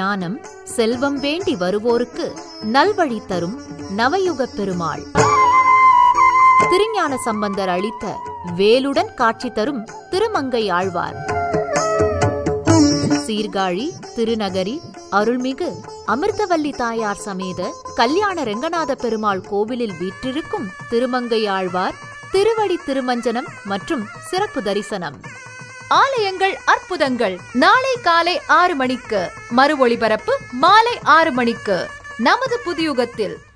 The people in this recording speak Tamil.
ஞானம் செல்வம் வேண்டி வருவோருக்கு நல்வழி தரும் நவயுகப் பெருமாள் திருஞான சம்பந்தர் அளித்த வேலுடன் காட்சி தரும் திருமங்கை ஆழ்வார் சீர்காழி திருநகரி அருள்மிகு அமிர்தவல்லி தாயார் சமேத கல்யாண ரெங்கநாத பெருமாள் கோவிலில் வீற்றிருக்கும் திருமங்கை ஆழ்வார் திருவடி திருமஞ்சனம் மற்றும் சிறப்பு தரிசனம் ஆலயங்கள் அற்புதங்கள் நாளை காலை ஆறு மணிக்கு மறு ஒளிபரப்பு மாலை ஆறு மணிக்கு நமது புதியுகத்தில்